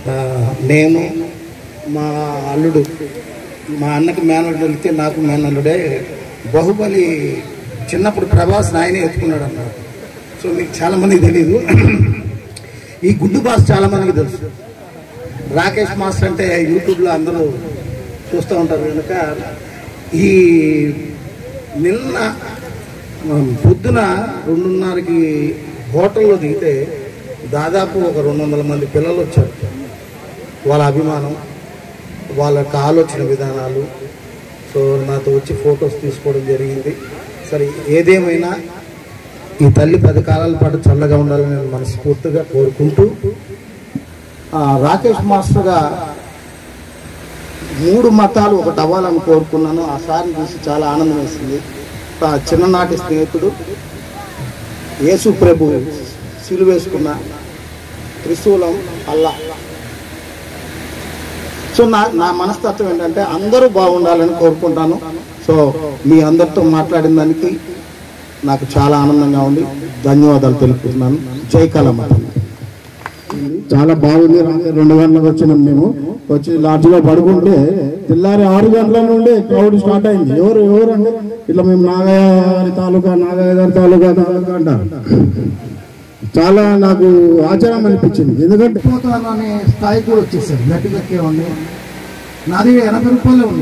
ఆ, నేను మా అల్లుడు మా అన్నకి మేనల్లుడు వెళ్తే నాకు మేనల్లుడే బాహుబలి చిన్నప్పుడు ప్రభాస్ ఆయనే ఎత్తుకున్నాడు అన్నారు సో మీకు చాలా మందికి తెలియదు ఈ గుడ్డు బాస్ చాలా మందికి తెలుసు రాకేష్ మాస్టర్ అంటే యూట్యూబ్లో అందరూ చూస్తూ ఉంటారు కనుక ఈ నిన్న ఉమ్, పొద్దున రెండున్నరకి హోటల్లో దిగితే దాదాపు ఒక రెండు వందల మంది పిల్లలు వచ్చారు వాళ్ళ అభిమానం వాళ్ళ యొక్క ఆలోచన విధానాలు సో నాతో వచ్చి ఫొటోస్ తీసుకోవడం జరిగింది సరే ఏదేమైనా ఈ తల్లి పది కాలాల పాటు చల్లగా ఉండాలని నేను మనస్ఫూర్తిగా కోరుకుంటూ ఆ, రాకేష్ మాస్టర్గా మూడు మతాలు ఒకటి అవ్వాలని కోరుకున్నాను ఆ సార్ని చూసి చాలా ఆనందం వేసింది ఆ చిన్ననాటి స్నేహితుడు యేసు ప్రభు సిలువేసుకున్న త్రిశూలం అల్లా సో నా నా మనస్తత్వం ఏంటంటే అందరూ బాగుండాలని కోరుకుంటాను సో మీ అందరితో మాట్లాడిన దానికి నాకు చాలా ఆనందంగా ఉంది ధన్యవాదాలు తెలుపుతున్నాను జై కలమ్మ చాలా బాగుంది రాత్రి రెండు గంటలకు వచ్చినాం మేము వచ్చి లాడ్జ్లో పడుకుంటే తెల్లారి ఆరు గంటల నుండి క్రౌడ్ స్టార్ట్ అయింది ఎవరు ఎవరు అంటే ఇట్లా మేము నాగయ్య గారి తాలూకా నాగయ్య గారి తాలూకా తాలూకా అంటారు చాలా నాకు ఆశ్చర్యం అనిపించింది ఎందుకంటే పోతాను అనే స్థాయి కూడా వచ్చేసారు గట్టి గట్టిగా ఉంది నాది ఎనభై రూపాయలే ఉంది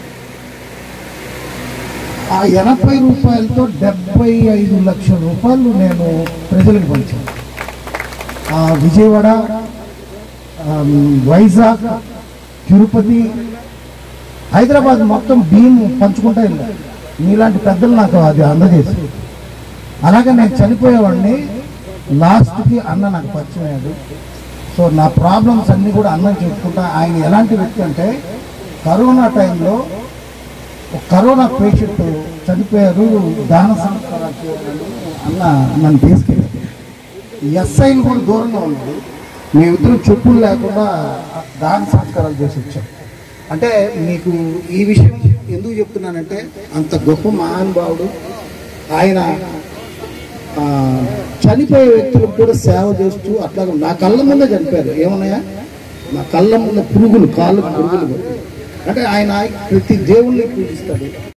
ఆ ఎనభై రూపాయలతో డెబ్బై ఐదు లక్షల రూపాయలు నేను ప్రజలకు పంచాను ఆ విజయవాడ ఆ, వైజాగ్ తిరుపతి హైదరాబాద్ మొత్తం బియ్యం పంచుకుంటా వెళ్ళాను మీలాంటి పెద్దలు నాకు అది అందజేసి అలాగే నేను చనిపోయేవాడిని లాస్ట్కి అన్న నాకు పరిచయం అయ్యాడు సో నా ప్రాబ్లమ్స్ అన్నీ కూడా అన్నం చెప్పుకుంటా ఆయన ఎలాంటి వ్యక్తి అంటే కరోనా టైంలో ఒక కరోనా పేషెంట్ చనిపోయారు దాన సంస్కారాలు చేయాలని అన్న నన్ను తీసుకెళ్ళి ఎస్ఐలు కూడా దూరంగా ఉన్నాడు మేమిద్దరం చెప్పులు లేకుండా దాన సంస్కారాలు చేసి వచ్చాం అంటే మీకు ఈ విషయం ఎందుకు చెప్తున్నానంటే అంత గొప్ప మహానుభావుడు ఆయన ఆ, చనిపోయే వ్యక్తులకు కూడా సేవ చేస్తూ అట్లాగే నా కళ్ళ ముందే చనిపోయారు ఏమన్నాయా నా కళ్ళ ముందు పురుగులు కాళ్ళు పురుగులు అంటే ఆయన ప్రతి దేవుణ్ణి పూజిస్తాడు